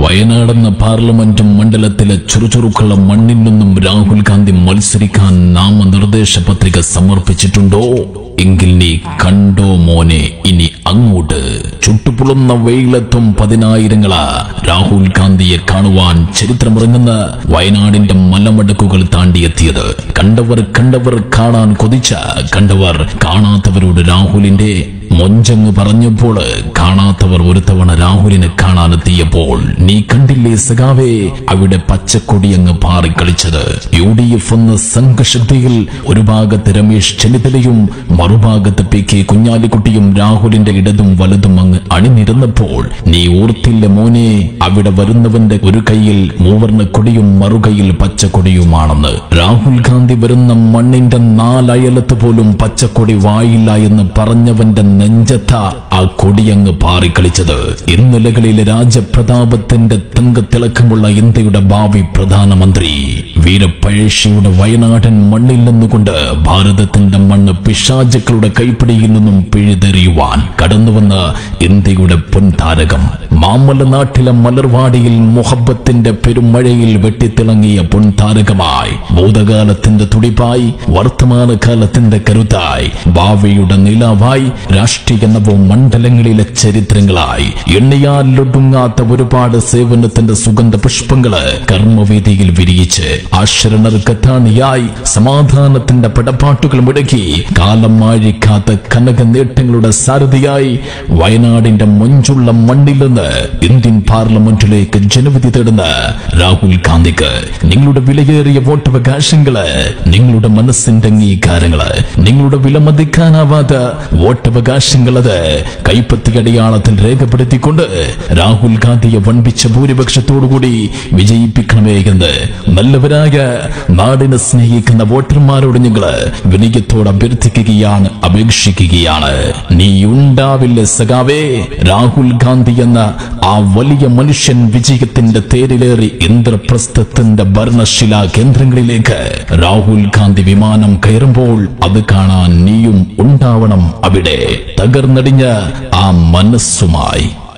വയനാടെന്ന parliament മണ്ഡലത്തിലെ ചുറുചുറുക്കുള്ള മണ്ണിൽ നിന്നും രാഹുൽ ഗാന്ധി മത്സരിക്കാൻ നാമനിർദ്ദേശ പത്രിക സമർപ്പിച്ചിട്ടുണ്ടോ എങ്കിൽ നീ കണ്ടോ മോനെ ഇനി അങ്ങോട്ട് ചുട്ടുപുളുന്ന വെയിലത്തും പതിനായിരങ്ങളാ രാഹുൽ ഗാന്ധിയെ കാണുവാൻ ചരിത്രമിറങ്ങുന്ന വയനാടിന്റെ മലമടക്കുകൾ താണ്ടിയെത്തിയത് കണ്ടവർ കണ്ടവർ കാണാൻ കൊതിച്ച കണ്ടവർ കാണാത്തവരോട് രാഹുലിന്റെ മൊഞ്ചങ്ങ് പറഞ്ഞപ്പോൾ കാണാത്തവർ ഒരു തവണ രാഹുലിനെ കാണാനെത്തിയപ്പോൾ നീ കണ്ടില്ലേ സഖാവേ അവിടെ പച്ചക്കൊടി അങ്ങ് പാറിക്കളിച്ചത് യു ഡി എഫ് എന്ന സംഘശക്തിയിൽ ഒരു ഭാഗത്ത് രമേശ് ചെന്നിത്തലയും മറുഭാഗത്ത് പി കെ കുഞ്ഞാലിക്കുട്ടിയും രാഹുലിന്റെ ഇടതും വലതും അങ്ങ് അണിനിരന്നപ്പോൾ നീ ഓർത്തില്ല മോനെ അവിടെ വരുന്നവന്റെ ഒരു കൈയിൽ മൂവർണ്ണ കൊടിയും മറുകൈയിൽ പച്ചക്കൊടിയുമാണെന്ന് രാഹുൽ ഗാന്ധി വരുന്ന മണ്ണിന്റെ നാലയലത്ത് പോലും പച്ചക്കൊടി വായില്ല എന്ന് പറഞ്ഞവന്റെ നെഞ്ചത്ത ആ കൊടിയങ്ങ് പാറിക്കളിച്ചത് ഇന്നലകളിലെ രാജപ്രതാപത്തിന്റെ തങ്കത്തിളക്കമുള്ള ഇന്ത്യയുടെ ഭാവി പ്രധാനമന്ത്രി വീരപ്പഴശ്ശിയുടെ വയനാടൻ മണ്ണിൽ നിന്നുകൊണ്ട് ഭാരതത്തിന്റെ മണ്ണ് പിശാചുക്കളുടെ കൈപ്പിടിയിൽ നിന്നും പിഴുതെറിയുവാൻ കടന്നുവന്ന ഇന്ത്യയുടെ പൊൻതാരകം മാമല നാട്ടിലെ മലർവാടിയിൽ മുഹബത്തിന്റെ പെരുമഴയിൽ വെട്ടിത്തിളങ്ങിയ പൊൻതാരകമായി ഭൂതകാലത്തിന്റെ തുടിപ്പായി വർത്തമാനകാലത്തിന്റെ കരുത്തായി ഭാവിയുടെ നിലാവായി രാഷ്ട്രീയ നവമണ്ഡലങ്ങളിലെ ചരിത്രങ്ങളായി എണ്ണിയാലൊടുങ്ങാത്ത ഒരുപാട് സേവനത്തിന്റെ സുഗന്ധ പുഷ്പങ്ങള് കർമ്മവേദിയിൽ വിരിയിച്ച് ആശ്രണർക്കത്താണിയായി സമാധാനത്തിന്റെ പടപ്പാട്ടുകൾ മുടക്കി കാലം മാഴിക്കാത്ത കനക നേട്ടങ്ങളുടെ സാരഥിയായി വയനാടിന്റെ മൊഞ്ചുള്ള മണ്ണിൽ നിന്ന് ഇന്ത്യൻ പാർലമെന്റിലേക്ക് ജനവിധി തേടുന്ന രാഹുൽ ഗാന്ധിക്ക് നിങ്ങളുടെ വിലയേറിയ വോട്ടവകാശങ്ങള് നിങ്ങളുടെ മനസ്സിന്റെ അംഗീകാരങ്ങള് നിങ്ങളുടെ വിലമതിക്കാനാവാത്ത വോട്ടവകാശങ്ങളത് കൈപ്പത്തി അടയാളത്തിൽ രേഖപ്പെടുത്തിക്കൊണ്ട് രാഹുൽ ഗാന്ധിയെ വൻപിച്ച ഭൂരിപക്ഷത്തോടുകൂടി വിജയിപ്പിക്കണമേ എന്ന് നല്ലവരായ നാടിനെ സ്നേഹിക്കുന്ന വോട്ടർമാരോട് ഞങ്ങള് വിനയത്തോട് അഭ്യർത്ഥിക്കുകയാണ് അപേക്ഷിക്കുകയാണ് നീ ഉണ്ടാവില്ല സഖാവേ രാഹുൽ ഗാന്ധി എന്ന ആ വലിയ മനുഷ്യൻ വിജയത്തിന്റെ തേരിലേറി ഇന്ദ്രപ്രസ്ഥത്തിന്റെ ഭരണശിലാ കേന്ദ്രങ്ങളിലേക്ക് രാഹുൽ ഗാന്ധി വിമാനം കയറുമ്പോൾ അത് കാണാൻ നീയും ഉണ്ടാവണം അവിടെ തകർന്നടിഞ്ഞ ആ മനസ്സുമായി